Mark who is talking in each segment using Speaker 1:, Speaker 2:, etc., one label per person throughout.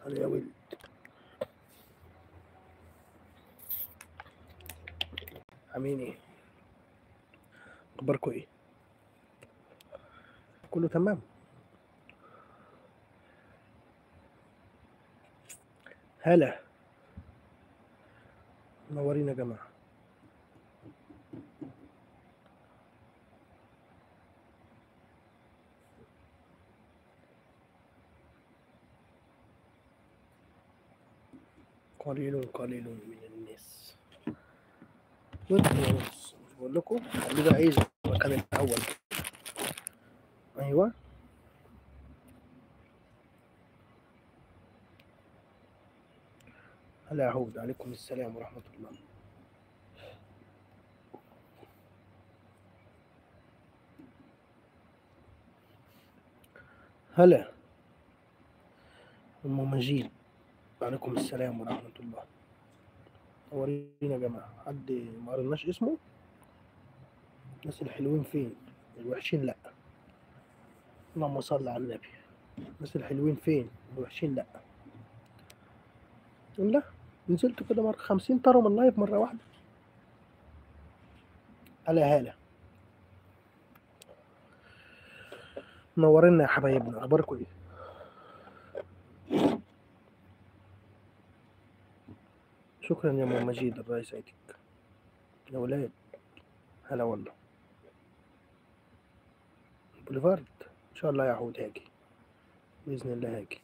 Speaker 1: يا ولد عاملين ايه اخباركم ايه كله تمام هلا منورين يا جماعه قليل قليل من الناس بص بقول لكم خليه بقى ايه زي ما كان الاول ايوه هلا يعود عليكم السلام ورحمة الله هلا أم مجيد وعليكم السلام ورحمة الله ورينا يا جماعة حد ما قريناش اسمه الناس الحلوين فين الوحشين لأ اللهم صل على النبي الناس الحلوين فين الوحشين لأ لا نزلت كده مرة خمسين طروا من اللايف مرة واحدة هلا هلا منورنا يا حبايبنا اخباركم ايه شكرا يا ام مجيد الله يسعدك يا ولاد هلا والله بوليفارد ان شاء الله يا عود هاجي باذن الله هاجي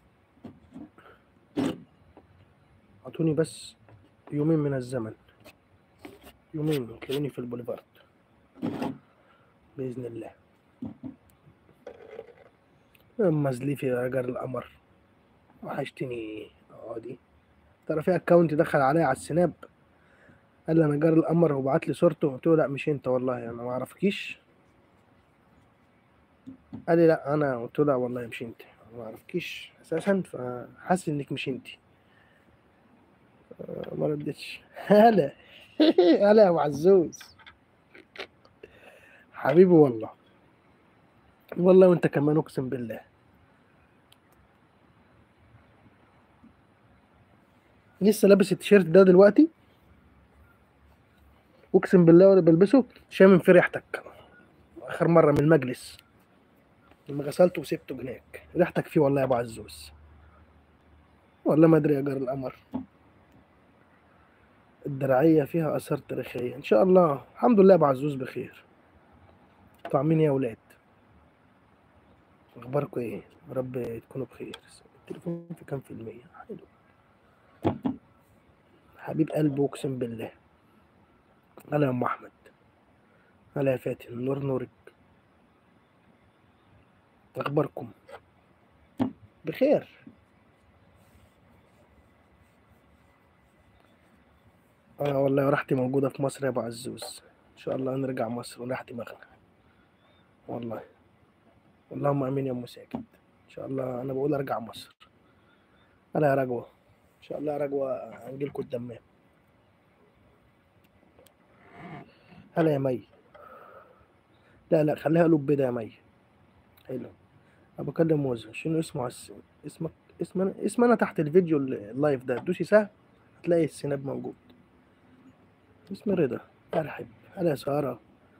Speaker 1: اعطوني بس يومين من الزمن يومين تلاقوني في البوليفارد باذن الله اما زليفي يا جار القمر وحشتني اقعدي ترى في اكونت دخل عليا على السناب قال لي انا جار القمر وبعت لي صورته قلت له لا مش انت والله انا ما اعرفكيش قال لي لا انا قلت له لا والله مش انت ما اعرفكيش اساسا فحاسس انك مش انت ما ردتش هلا هلا يا معزوز حبيبي والله والله وانت كمان اقسم بالله لسه لابس التيشيرت ده دلوقتي اقسم بالله وانا بلبسه شامم في ريحتك اخر مره من المجلس لما غسلته وسبته هناك ريحتك فيه والله يا ابو عزوز والله ما ادري يا جار القمر الدرعيه فيها اثار تاريخيه ان شاء الله الحمد لله يا ابو عزوز بخير طعمين يا ولاد اخباركم ايه يا رب تكونوا بخير التليفون في كام في المية حلو حبيب قلبي اقسم بالله هلا يا ام احمد هلا يا فاتن نور نورك اخباركم بخير اه والله راحتي موجودة في مصر يا ابو عزوز ان شاء الله نرجع مصر ونريح دماغنا والله اللهم امين يا ام ساكت ان شاء الله انا بقول ارجع مصر هلا يا رجوة ان شاء الله يا رجوة هنجيلكوا الدمام هلا يا مي لا لا خليها قلوب بيضة يا مي حلو انا بكلم موزة شنو اسمه عس... اسمك اسم انا اسم انا تحت الفيديو اللايف ده دوسي سهم هتلاقي السناب موجود اسمي رضا مرحب هلا يا سارة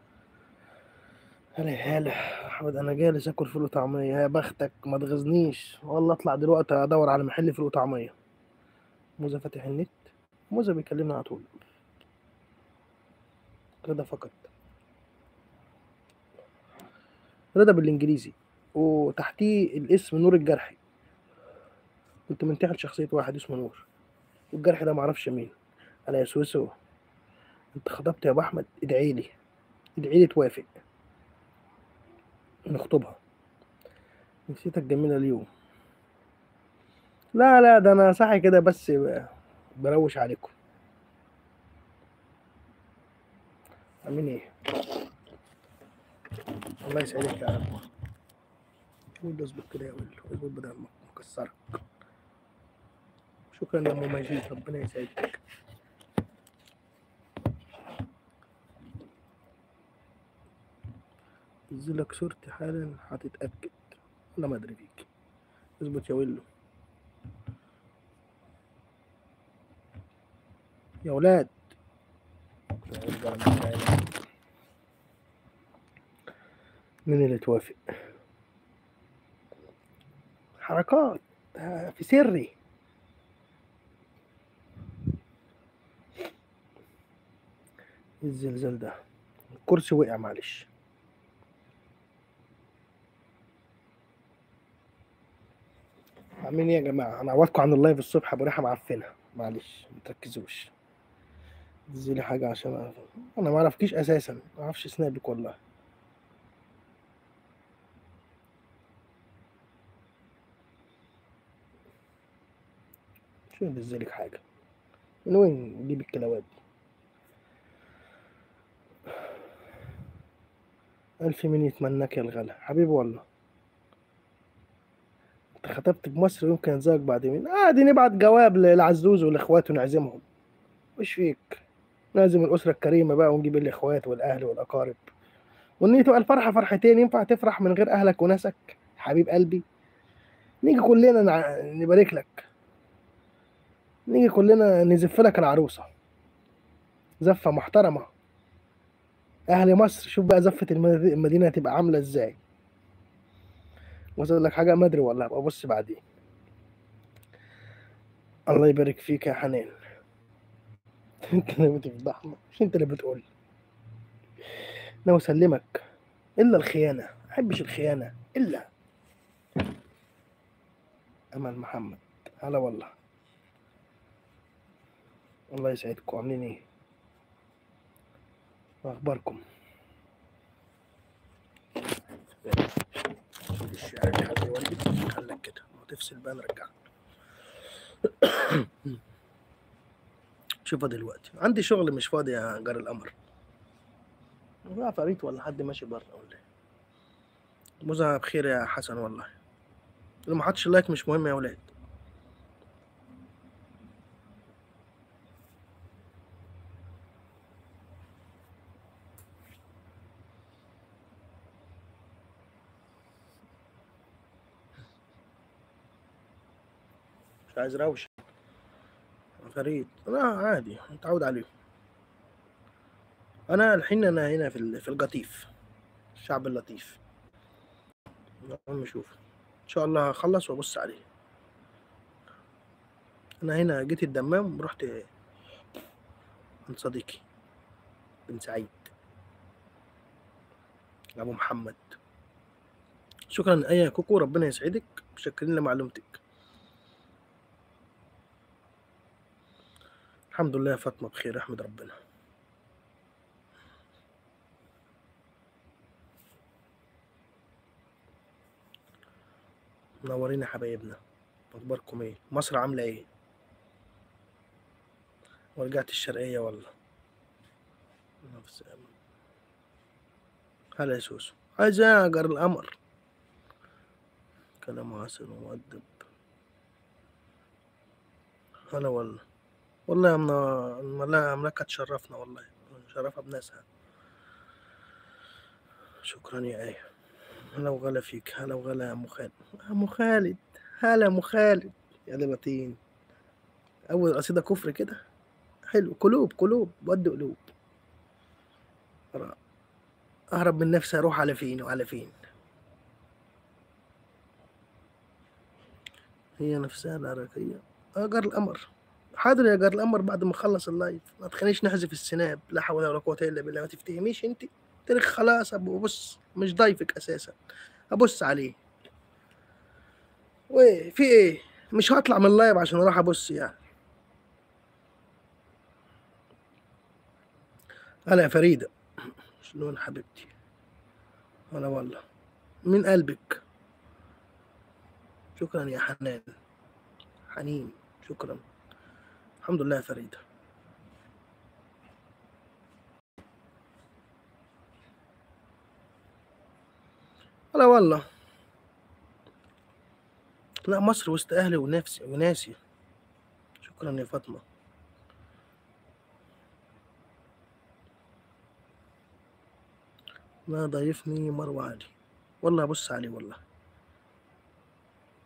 Speaker 1: هلا يا هلا احمد انا جالس اكل فول وطعمية يا بختك ما تغزنيش والله اطلع دلوقتي ادور على محل فول وطعمية موزة فاتح النت موزة بيكلمنا على طول رضا فقط رضا بالانجليزي وتحتيه الاسم نور الجرحي كنت منتحل شخصية واحد اسمه نور والجرح ده معرفش مين انا يا سويسو انت خطبت يا ابو احمد ادعي لي ادعي لي توافق نخطبها نسيتك جميلة اليوم لا لا ده انا صاحي كده بس بروش عليكم عاملين ايه الله يسعدك يا رب قول اظبط كده يا ولد اظبط بدل ما مكسرك شكرا يا ام مجيد ربنا يسعدك نزلك صورتي حالا هتتأكد ولا ما ادري فيك اظبط يا ويلو يا ولاد مين اللي توافق حركات آه، في سري إيه الزلزال ده الكرسي وقع معلش عاملين ايه يا جماعه انا عوضكم عن اللايف الصبح ابو ريحه معفنه معلش ما تركزوش لي حاجه عشان أعرف. انا ما اعرفكيش اساسا ما اعرفش سنابك والله شو لك حاجه من وين نجيب الكلاوات دي ألف مين يتمناك يا الغلا حبيبي والله انت خطبت بمصر يمكن يتزوج بعد مين عادي نبعت جواب للعزوز والاخوات ونعزمهم وش فيك نعزم الاسره الكريمه بقى ونجيب الاخوات والاهل والاقارب وان تبقى الفرحه فرحتين ينفع تفرح من غير اهلك وناسك حبيب قلبي نيجي كلنا نع... نبارك لك نيجي كلنا نزف لك العروسه زفه محترمه اهل مصر شوف بقى زفه المدينه هتبقى عامله ازاي وصل لك حاجه ما ادري والله ابقى ابص بعدين الله يبارك فيك يا حنان انت اللي بتفضحنا مش انت اللي بتقول انا اسلمك الا الخيانه ما احبش الخيانه الا امل محمد هلا والله الله يسعدكم عاملين ايه اخباركم الشعر اللي حد يولد خلك كده وتفصل بقى نرجعك شوفها دلوقتي عندي شغل مش فاضي يا جار القمر لا فريت ولا حد ماشي بره ولا ايه موزة بخير يا حسن والله اللي ما حطش لايك مش مهم يا ولاد مش عايز روش فريد لا عادي متعود عليه انا الحين انا هنا في في القطيف الشعب اللطيف المهم نشوف ان شاء الله هخلص وابص عليه انا هنا جيت الدمام رحت عند صديقي بن سعيد ابو محمد شكرا اي كوكو ربنا يسعدك متشكرين لمعلومتك الحمد لله يا فاطمة بخير أحمد ربنا منورين يا حبايبنا أخباركم إيه مصر عاملة إيه ورجعت الشرقية والله هلا يا سوسو عايز أجر القمر كلام عسل ومؤدب هلا والله والله يا منا ملاك تشرفنا والله شرفها بناسها شكرا يا ايه هلا وغلا فيك هلا وغلا يا ام خالد ام خالد هلا ام خالد يا لباتين اول قصيده كفر كده حلو قلوب قلوب ود قلوب اهرب من نفسي اروح على فين وعلى فين هي نفسها العراقية أجر القمر حاضر يا جار القمر بعد ما اخلص اللايف ما تخلينيش نحذف السناب لا حول ولا قوه الا بالله ما تفتهميش انت قلت لك خلاص ابو بص مش ضايفك اساسا ابص عليه وايه في ايه مش هطلع من اللايف عشان اروح ابص يعني هلا يا فريدة شلون حبيبتي هلا والله من قلبك شكرا يا حنان حنين شكرا الحمد لله يا فريدة لا والله لا مصر وسط أهلي ونفسي وناسي شكرا يا فاطمة ما ضيفني مروة علي والله بص عليه والله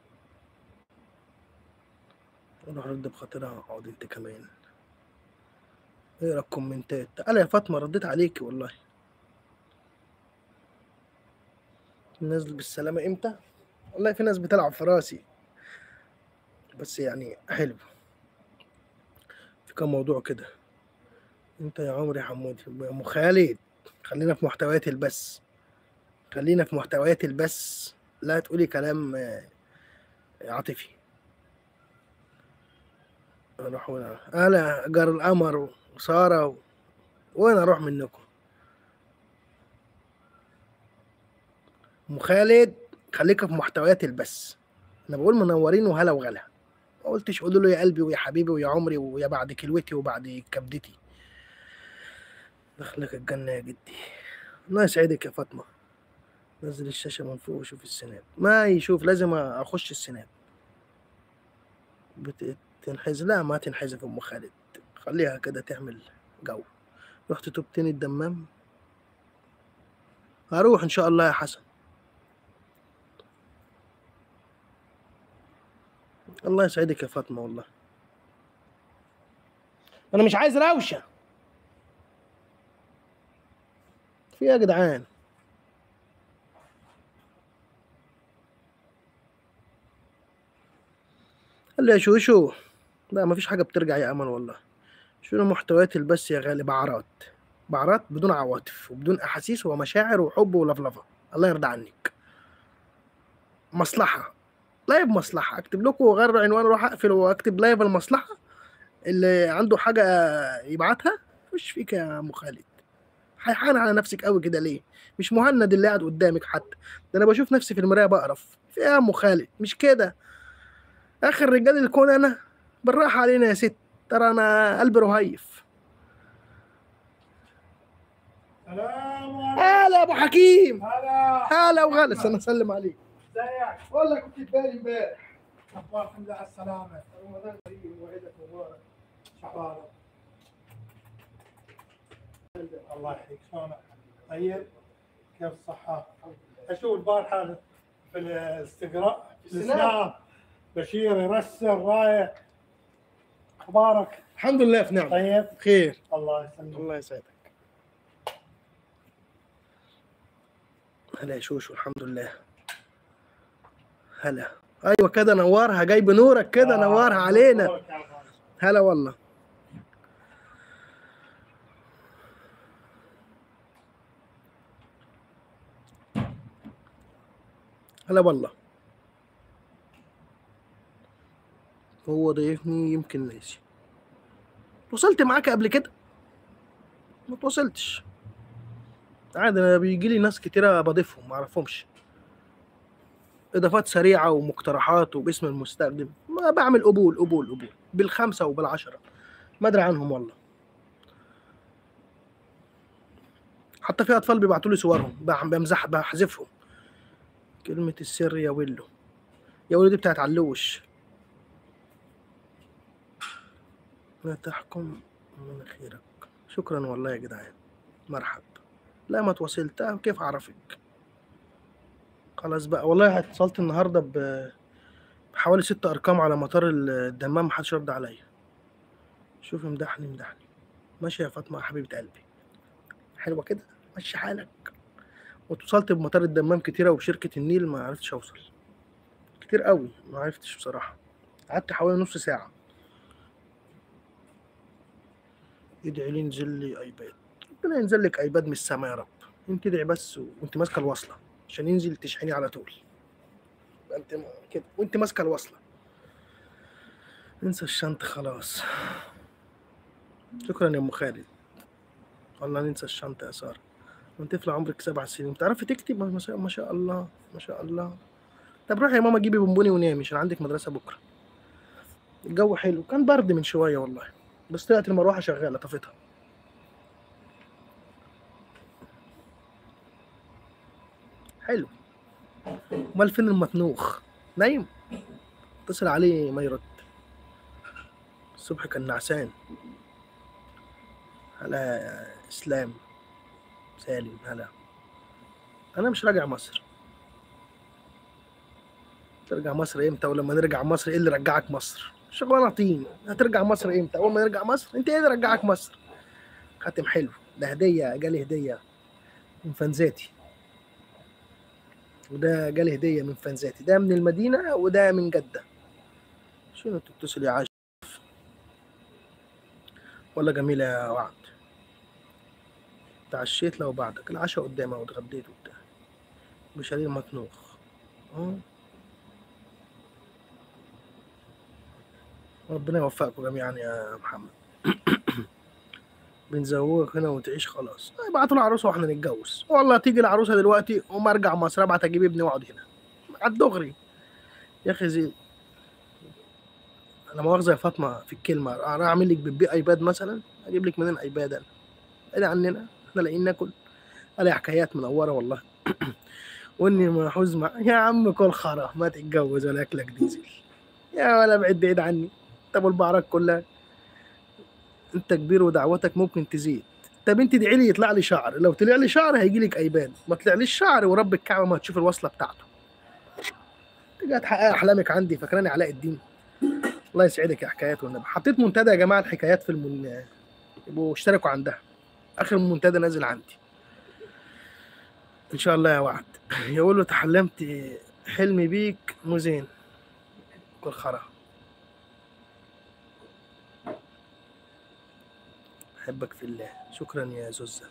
Speaker 1: اروح ارد بخاطرها اقعد انت كمان اقرا الكومنتات تعالى يا فاطمه رديت عليكي والله نازل بالسلامه امتى والله في ناس بتلعب في راسي بس يعني حلو في كام موضوع كده انت يا عمرو يا حمودي يا ام خالد خلينا في محتويات البث خلينا في محتويات البث لا تقولي كلام آه، عاطفي اروح وين انا جار القمر وساره و... وين اروح منكم ام خالد خليك في محتويات البث انا بقول منورين وهلا وغلا ما قلتش قولوا له يا قلبي ويا حبيبي ويا عمري ويا بعد كلوتي وبعد كبدتي دخلك الجنة يا جدي الله يسعدك يا فاطمة نزل الشاشة من فوق وشوف السناب ما يشوف لازم أخش السناب بت- تنحز لا ما تنحذف أم خالد خليها كده تعمل جو رحت توبتين الدمام هروح إن شاء الله يا حسن الله يسعدك يا فاطمة والله أنا مش عايز روشة في إيه يا جدعان قال لي يا شوشو لا مفيش حاجة بترجع يا أمل والله شنو محتويات البث يا غالي بعرات بعرات بدون عواطف وبدون أحاسيس ومشاعر وحب ولفلفة الله يرضى عنك مصلحة لايف مصلحة أكتب لكم غير عنوان أروح أقفل وأكتب لايف المصلحة اللي عنده حاجة يبعتها مش فيك يا أم خالد حيحان على نفسك قوي كده ليه مش مهند اللي قاعد قدامك حتى ده أنا بشوف نفسي في المراية بقرف في إيه يا أم خالد مش كده آخر رجال الكون أنا بالراحة علينا يا ست ترى أنا قلبي رهيف
Speaker 2: سلام
Speaker 1: هلا يا أبو حكيم
Speaker 2: هلا
Speaker 1: هلا وغلا أنا أسلم عليك
Speaker 2: ازيك؟
Speaker 1: والله كنت في بالي امبارح
Speaker 2: اخبار الحمد لله على السلامة
Speaker 1: رمضان كريم وعيدك مبارك
Speaker 2: شحوالك الله يحييك شلونك؟ طيب كيف الصحة؟ اشوف البارحة في الانستغرام في
Speaker 1: السناب.
Speaker 2: السناب بشير يرسل رايح اخبارك
Speaker 1: الحمد لله في نعمة
Speaker 2: طيب
Speaker 1: بخير
Speaker 2: الله يسلمك
Speaker 1: الله يسعدك هلا يا شوشو الحمد لله هلا ايوه كده نورها جايب نورك كده
Speaker 2: آه،
Speaker 1: نورها علينا
Speaker 2: نورك يا غالي.
Speaker 1: هلا والله هلا والله هو ضيفني يمكن ناسي وصلت معاك قبل كده ما تواصلتش عادي انا بيجي لي ناس كتيرة بضيفهم ما اعرفهمش اضافات سريعة ومقترحات وباسم المستخدم ما بعمل قبول قبول قبول بالخمسة وبالعشرة ما ادري عنهم والله حتى في اطفال بيبعتوا لي صورهم بح- بمزح بحذفهم كلمة السر يا ويلو يا ويلو دي بتاعت علوش لا تحكم من خيرك شكرا والله يا جدعان مرحب لا ما تواصلت آه، كيف اعرفك خلاص بقى والله اتصلت النهارده ب بحوالي ست ارقام على مطار الدمام محدش رد عليا شوفي مدحني مدحني ماشي يا فاطمه يا حبيبه قلبي حلوه كده مشي حالك واتصلت بمطار الدمام كتيرة وبشركة النيل ما عرفتش أوصل كتير قوي ما عرفتش بصراحة قعدت حوالي نص ساعة ادعي لي ينزل لي ايباد ربنا ينزل لك ايباد من السما يا رب انت ادعي بس و- وانت ماسكه الوصله عشان ينزل تشحني على طول يبقى انت م- كده وانت ماسكه الوصله انسى الشنط خلاص شكرا يا ام خالد والله ننسى الشنطه يا ساره وانت طفله عمرك سبع سنين بتعرفي تكتب ما شاء ما شاء الله ما شاء الله طب روحي يا ماما جيبي بونبوني ونامي عشان عندك مدرسه بكره الجو حلو كان برد من شويه والله بس طلعت المروحه شغاله طفتها حلو امال فين المطنوخ نايم اتصل عليه ما يرد الصبح كان نعسان هلا يا اسلام سالم هلا انا مش راجع مصر ترجع مصر امتى ولما نرجع مصر ايه اللي رجعك مصر شغلانه طين هترجع مصر امتى اول ما نرجع مصر انت ايه اللي رجعك مصر خاتم حلو ده هديه جالي هديه من فانزاتي وده جالي هديه من فانزاتي ده من المدينه وده من جده شنو تتصل يا عاش ولا جميله يا وعد تعشيت لو بعدك العشاء قدامي واتغديت وبتاع بشاليه مطنوخ اه ربنا يوفقكم جميعا يا محمد بنزوجك هنا وتعيش خلاص ابعتوا العروسه واحنا نتجوز والله تيجي العروسه دلوقتي وما ارجع مصر ابعت اجيب ابني واقعد هنا على الدغري يا اخي زي انا مؤاخذه يا فاطمه في الكلمه انا اعمل لك بيبي ايباد مثلا اجيب لك منين ايباد انا بعيد عننا احنا لاقيين ناكل الاقي حكايات منوره والله واني محوز مع يا عم كل خرا ما تتجوز ولا اكلك ديزل يا ولا بعيد بعيد عني طب البعرات كلها انت كبير ودعوتك ممكن تزيد طب انت ادعي لي يطلع لي شعر لو طلع لي شعر هيجي لك ايباد ما طلعليش شعر ورب الكعبه ما هتشوف الوصله بتاعته تيجي تحقق احلامك عندي فاكراني علاء الدين الله يسعدك يا حكايات والنبي حطيت منتدى يا جماعه الحكايات في المن... يبقوا اشتركوا عندها اخر منتدى نازل عندي ان شاء الله يا وعد يقول له تحلمت حلمي بيك مزين كل خرا احبك في الله شكرا يا زوزة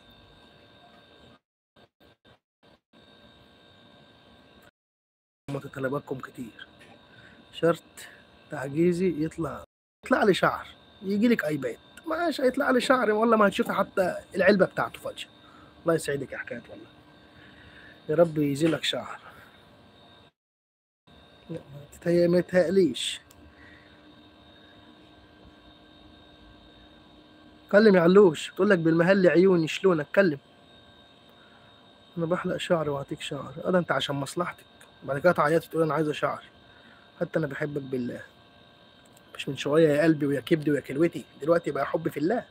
Speaker 1: متطلباتكم كتير شرط تعجيزي يطلع يطلع لي شعر يجي لك ايباد ماشي هيطلع لي شعر والله ما هتشوفي حتى العلبه بتاعته فجاه الله يسعدك يا حكايه والله يا رب يزيلك شعر لا ما تتهيأ- ما تتهيأليش كلم يا علوش تقول لك بالمهل عيوني شلون اتكلم انا بحلق شعري واعطيك شعر اه ده انت عشان مصلحتك بعد كده تعيطي تقول انا عايزه شعر حتى انا بحبك بالله مش من شويه يا قلبي ويا كبدي ويا كلوتي دلوقتي بقى حب في الله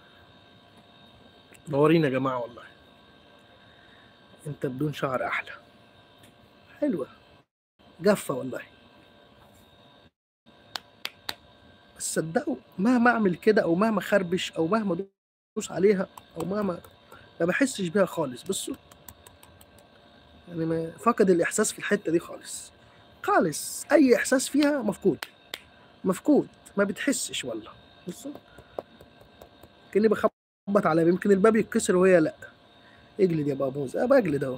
Speaker 1: نورين يا جماعه والله انت بدون شعر احلى حلوه جافه والله بس صدقوا مهما اعمل كده او مهما خربش او مهما ادوس عليها او مهما ما بحسش بيها خالص بصوا يعني ما فقد الاحساس في الحته دي خالص خالص اي احساس فيها مفقود مفقود ما بتحسش والله بصوا كاني بخبط على باب يمكن الباب يتكسر وهي لا اجلد يا بابوز اه بجلد اهو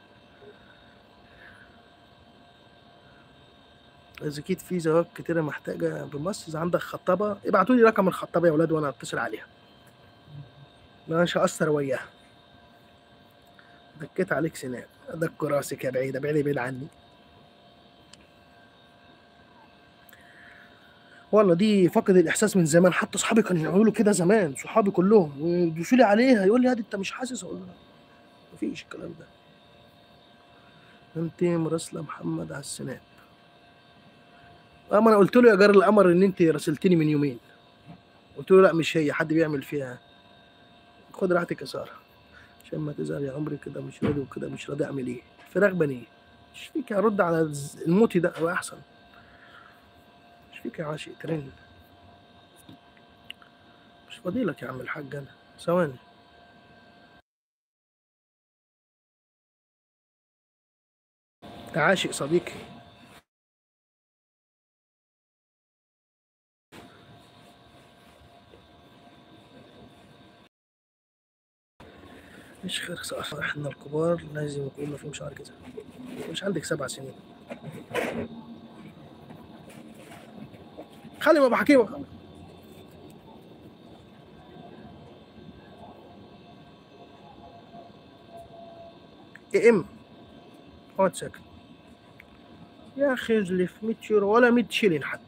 Speaker 1: اذا كنت في زواج كتيره محتاجه بمصر اذا عندك خطابه ابعتوا لي رقم الخطابه يا اولاد وانا اتصل عليها ما مش هأثر وياها دكيت عليك سنان دك راسك يا بعيدة بعيدة بعيد عني والله دي فقد الإحساس من زمان حتى صحابي كانوا يعملوا كده زمان صحابي كلهم ويدوسوا لي عليها يقول لي هادي أنت مش حاسس أقول له مفيش الكلام ده أنت مراسلة محمد على السناب أما أنا قلت له يا جار القمر إن أنت راسلتني من يومين قلت له لا مش هي حد بيعمل فيها خد راحتك يا ساره عشان ما تزعل يا عمري كده مش راضي وكده مش راضي اعمل ايه فراغ بنيه مش فيك ارد على الز- الموتي ده هو احسن مش فيك يا عاشق ترن مش فاضيلك يا عم الحاج انا ثواني انت عاشق صديقي مش خير صح احنا الكبار لازم يكون ما فيهم شعر كده مش عندك سبع سنين خلي ما بحكي بقى اي ام اقعد ساكت يا اخي ازلف 100 يورو ولا 100 شيلين حتى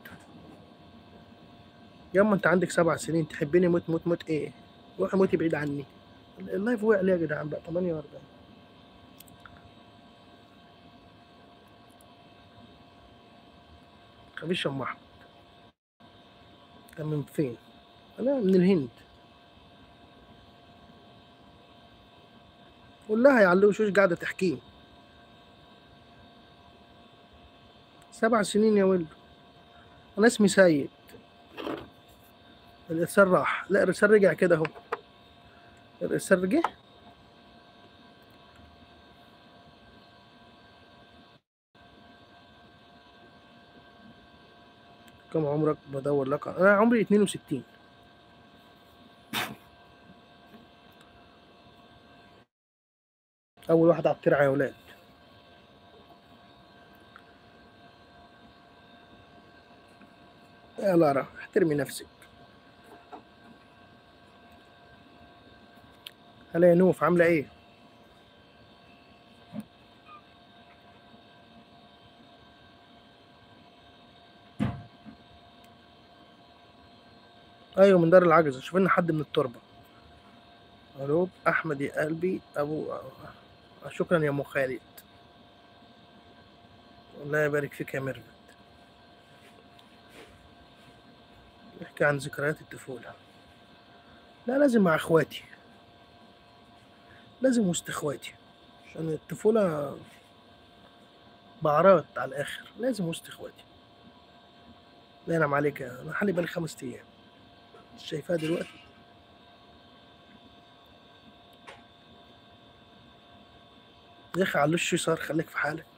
Speaker 1: ياما انت عندك سبع سنين تحبني موت موت موت ايه روحي موتي بعيد عني اللايف وقع ليه يا جدعان بقى 48 خفيش يا ام احمد انت من فين؟ انا من الهند قول لها يا علوش وش قاعده تحكيه سبع سنين يا ولد انا اسمي سيد الارسال راح لا الارسال رجع كده اهو السر جه كم عمرك بدور لك انا عمري 62 اول واحد على الترعه يا ولاد يا لارا احترمي نفسك هلا يا نوف عامله ايه ايوه من دار العجز شوف لنا حد من التربه الو احمد يا قلبي ابو شكرا يا ام خالد الله يبارك فيك يا ميرفت نحكي عن ذكريات الطفولة لا لازم مع اخواتي لازم وسط اخواتي عشان الطفولة بعرات على الاخر لازم وسط اخواتي لا ينعم عليك انا حالي بالي خمس ايام مش شايفاها دلوقتي يا اخي على الوش يسار خليك في حالك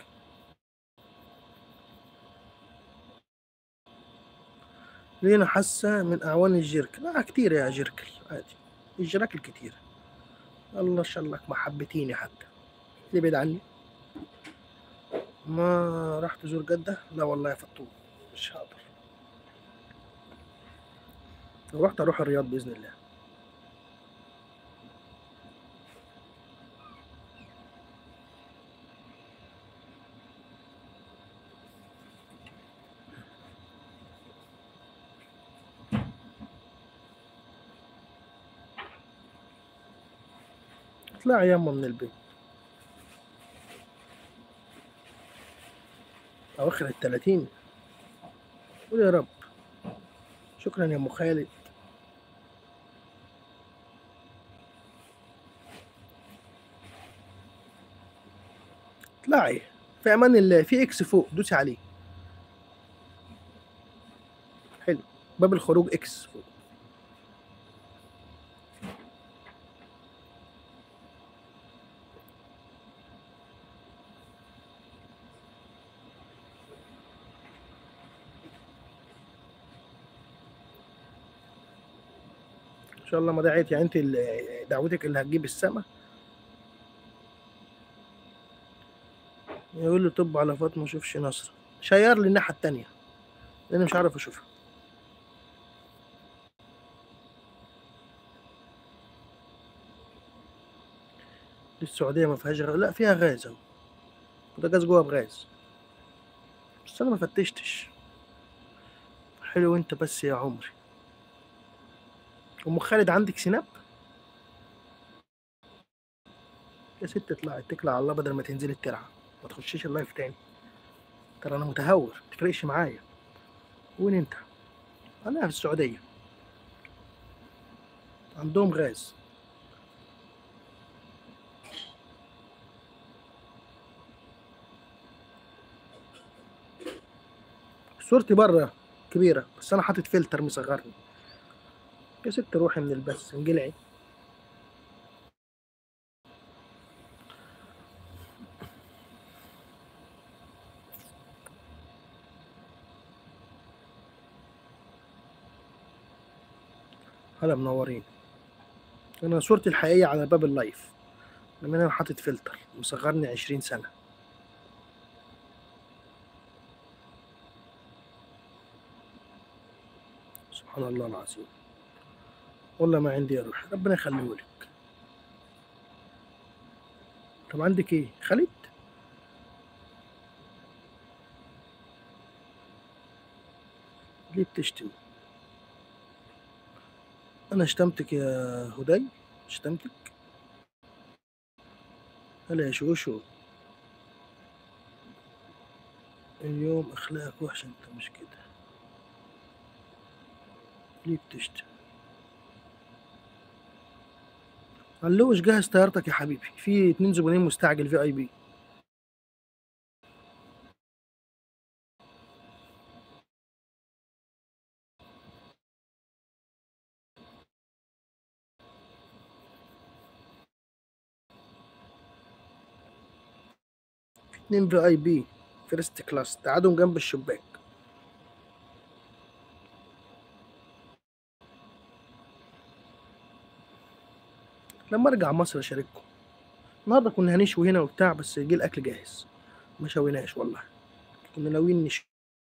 Speaker 1: لينا حاسة من أعوان الجرك لا كتير يا جركل عادي الجراكل كتير الله شلك محبتيني حتى اللي بعيد عني ما راح تزور جدة لا والله يا فطوم مش هقدر لو رحت أروح الرياض بإذن الله اطلعي ياما من البيت أواخر التلاتين قول يا رب شكرا يا أم خالد اطلعي في أمان الله في إكس فوق دوسي عليه حلو باب الخروج إكس فوق ان شاء الله ما دعيت يعني انت ال- دعوتك اللي هتجيب السما يقول لي طب على فاطمه شوفش نصر شير لي الناحيه التانية لان مش عارف اشوفها دي السعوديه ما فيهاش غاز لا فيها غاز اهو وده جاز جوه بغاز بس انا ما فتشتش حلو انت بس يا عمري ام خالد عندك سناب يا ست اطلعي اتكلي على الله بدل ما تنزلي الترعه ما تخشيش اللايف تاني ترى انا متهور ما تفرقش معايا وين انت انا في السعوديه عندهم غاز صورتي بره كبيره بس انا حاطط فلتر مصغرني يا ست روحي من البث انجلعي هلا منورين انا صورتي الحقيقيه على باب اللايف لما انا حاطط فلتر مصغرني عشرين سنه سبحان الله العظيم والله ما عندي يا روحي ربنا يخليهولك طب عندك ايه خالد ليه بتشتم انا شتمتك يا هدي شتمتك هلا يا شوشو اليوم اخلاقك وحشه انت مش كده ليه بتشتم علوش جهز طيارتك يا حبيبي في اتنين زبونين مستعجل في اي بي اتنين في اي بي فيرست كلاس قعدهم جنب الشباك لما ارجع مصر اشارككم النهارده كنا هنشوي هنا وبتاع بس جه الاكل جاهز ما شويناش والله كنا ناويين نشوي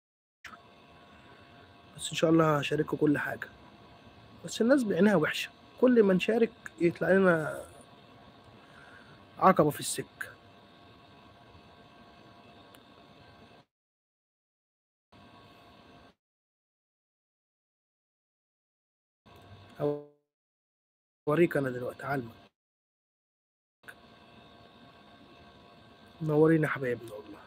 Speaker 1: بس ان شاء الله هشارككم كل حاجه بس الناس بعينها وحشه كل ما نشارك يطلع لنا عقبه في السكه اوريك انا دلوقتي علمك منورين يا حبايبنا والله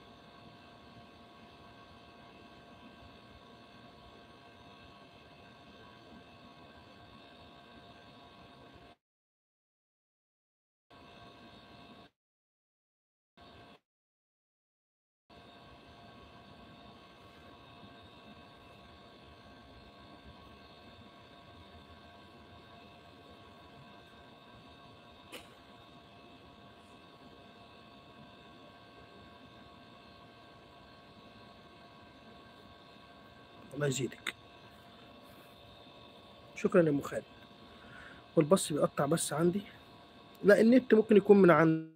Speaker 1: الله يزيدك شكرا يا ام خالد والبص بيقطع بس عندي لا النت ممكن يكون من عندنا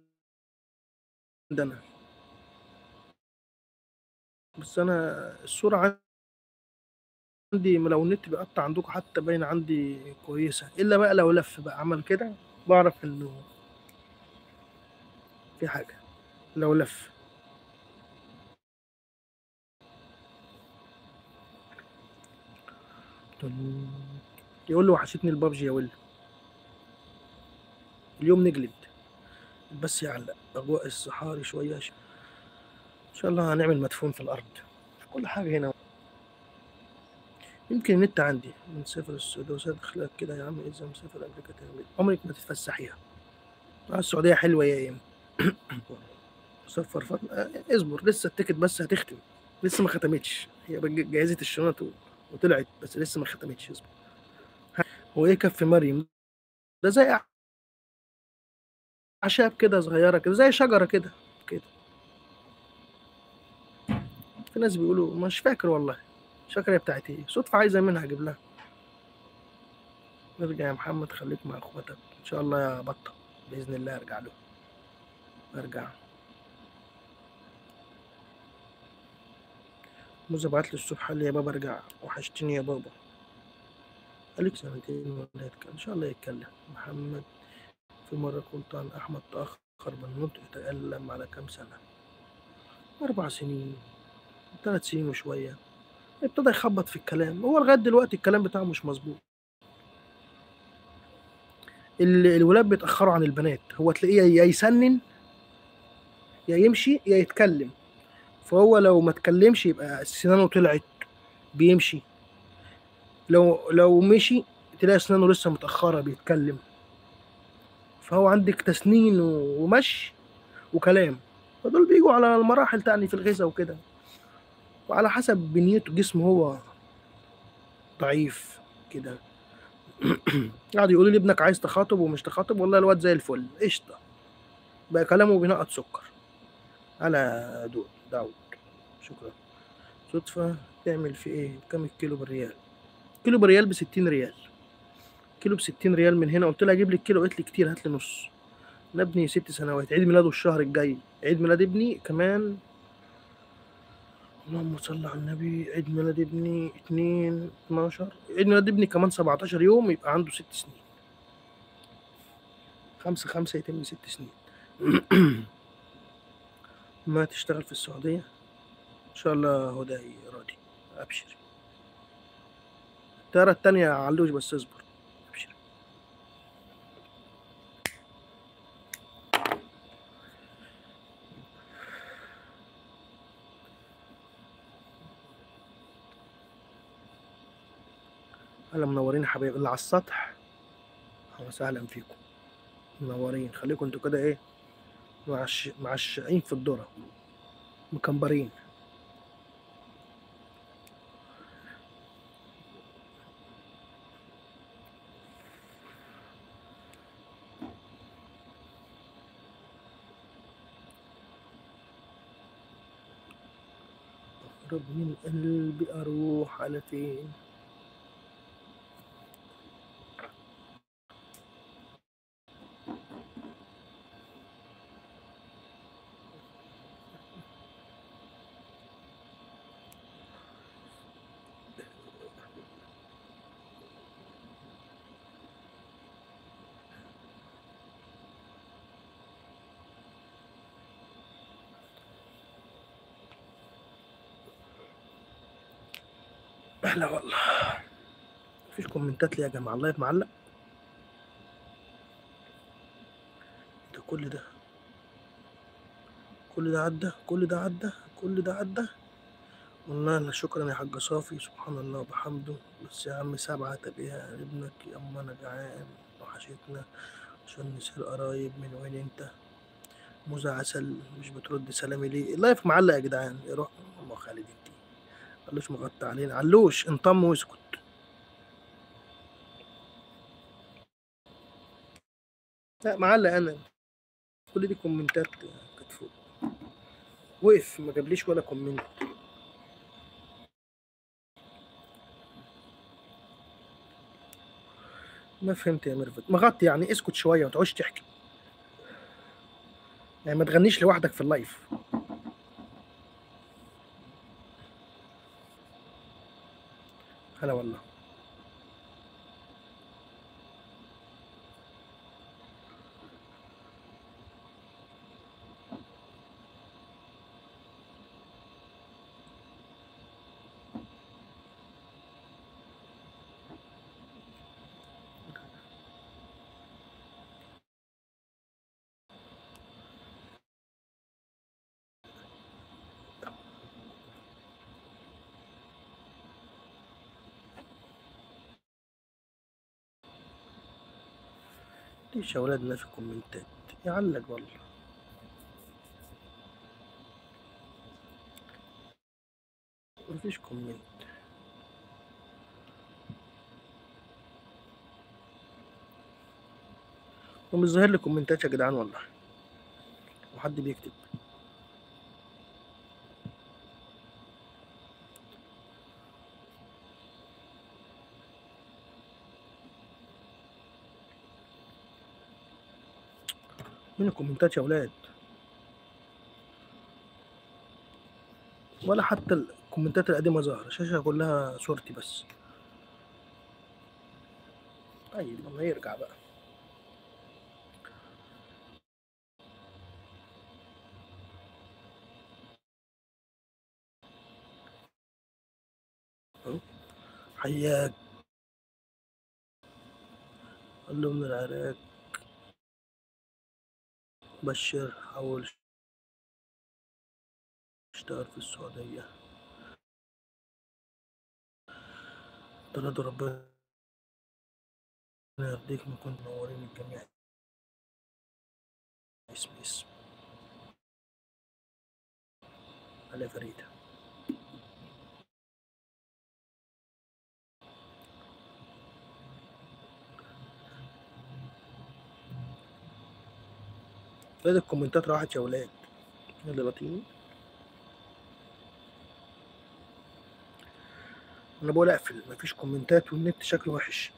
Speaker 1: بس انا الصورة عندي لو النت بيقطع عندكم حتى باين عندي كويسة الا بقى لو لف بقى عمل كده بعرف انه في حاجة لو لف يقول له وحشتني البابجي يا ولد اليوم نجلد بس يعلق اجواء الصحاري شويه ش- ان شاء الله هنعمل مدفون في الارض كل حاجه هنا يمكن النت عندي من سفر السدوسات دخلك كده يا عم اذا مسافر امريكا تعمل عمرك ما تتفسحيها آه، السعوديه حلوه يا ايام سفر فاطمه آه، اصبر لسه التيكت بس هتختم لسه ما ختمتش هي بج- جهزت الشنط و- وطلعت بس لسه ما ختمتش اصبر هو ايه كف مريم ده زي اعشاب كده صغيره كده زي شجره كده كده في ناس بيقولوا مش فاكر والله مش فاكر هي بتاعت ايه صدفه عايزه منها اجيب لها نرجع يا محمد خليك مع اخواتك ان شاء الله يا بطه باذن الله ارجع له ارجع موزة بعت لي الصبح قال لي يا بابا ارجع وحشتني يا بابا قالك سنتين ولا يتكلم ان شاء الله يتكلم محمد في مرة قلت عن أحمد تأخر بالنطق يتكلم على كام سنة أربع سنين ثلاث سنين وشوية ابتدى يخبط في الكلام هو لغاية دلوقتي الكلام بتاعه مش مظبوط ال- الولاد بيتأخروا عن البنات هو تلاقيه يا يسنن يا يمشي يا يتكلم فهو لو ما اتكلمش يبقى سنانه طلعت بيمشي لو لو مشي تلاقي سنانه لسه متأخرة بيتكلم فهو عندك تسنين و- ومشي وكلام فدول بيجوا على المراحل تاني في الغذاء وكده وعلى حسب بنيته جسمه هو ضعيف كده قعدوا يقولوا لي ابنك عايز تخاطب ومش تخاطب والله الواد زي الفل قشطة بقى كلامه بينقط سكر على دود داود شكرا صدفة تعمل في ايه كم الكيلو بالريال كيلو بالريال بستين ريال كيلو بستين ريال من هنا قلت لها اجيب لي الكيلو قالت لي كتير هات لي نص انا ابني ست سنوات عيد ميلاده الشهر الجاي عيد ميلاد ابني كمان اللهم صل على النبي عيد ميلاد ابني اتنين اتناشر عيد ميلاد ابني كمان سبعتاشر يوم يبقى عنده ست سنين خمسة خمسة يتم ست سنين ما تشتغل في السعودية إن شاء الله هدى راضي أبشر الطيارة التانية علوش بس اصبر أبشر هلا منورين يا حبايبي اللي على السطح أهلا وسهلا فيكم منورين خليكم انتوا كده ايه معش معشقين في الذرة مكمبرين رب من قلبي اروح على فين احلى والله مفيش كومنتات ليه يا جماعه اللايف معلق ده كل ده كل ده عدى كل ده عدى كل ده عدى والله لا شكرا يا حاج صافي سبحان الله وبحمده بس يا عم سبعة بيها ابنك يا اما انا جعان وحشتنا عشان نصير قرايب من وين انت موزة عسل مش بترد سلامي ليه اللايف معلق يا جدعان يا روح الله خالد انتي علوش مغطى علينا علوش انطم واسكت لا معلق انا كل دي كومنتات كانت فوق وقف ما جابليش ولا كومنت ما فهمت يا ميرفت مغطي يعني اسكت شويه ما تقعدش تحكي يعني ما تغنيش لوحدك في اللايف هلا والله ليش يا ولادنا في الكومنتات يعلق والله مفيش كومنت ومش ظاهر لي كومنتات يا جدعان والله وحد بيكتب من الكومنتات يا ولاد ولا حتى الكومنتات القديمة ظاهرة الشاشة كلها صورتي بس طيب لما يرجع بقى أهو. حياك قال له من العراق بشر حاول اشتغل في السعودية طلعت ربنا يرضيك نكون منورين الجميع اسم اسم على فريدة ولاد الكومنتات راحت يا ولاد يلا لطيني انا بقول اقفل مفيش كومنتات والنت شكله وحش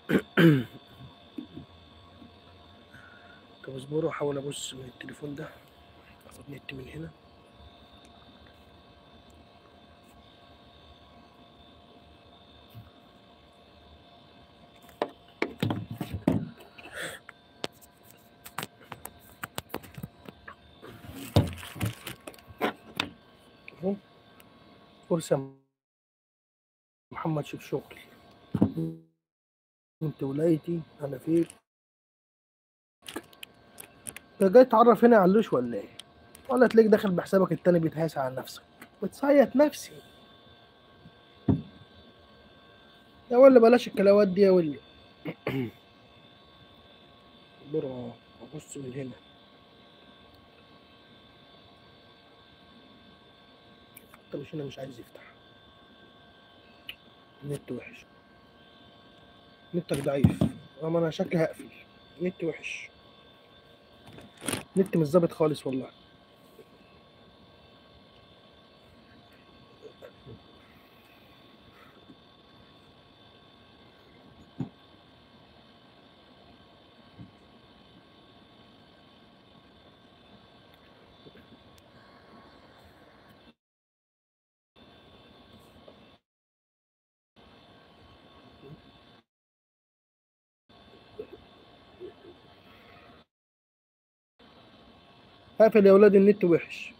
Speaker 1: طب اصبروا احاول ابص من التليفون ده اخد نت من هنا اهو فرصة محمد شوف شغل انت ولايتي انا فيك انت جاي تعرف هنا علوش ولا ايه ولا تلاقيك داخل بحسابك التاني بيتهاس على نفسك بتصيط نفسي يا ولا بلاش الكلاوات دي يا ولي برا ابص من هنا طب مش هنا مش عايز يفتح النت وحش نتك ضعيف اما انا شكلي هقفل نت وحش نت مش ظابط خالص والله هقفل يا ولاد النت وحش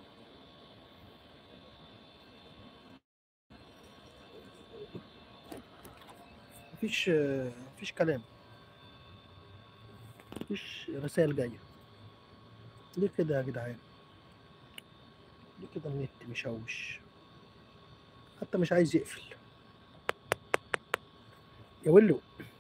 Speaker 1: مفيش مفيش كلام مفيش رسائل جاية ليه كده يا جدعان ليه كده النت مشوش حتى مش عايز يقفل يا ولو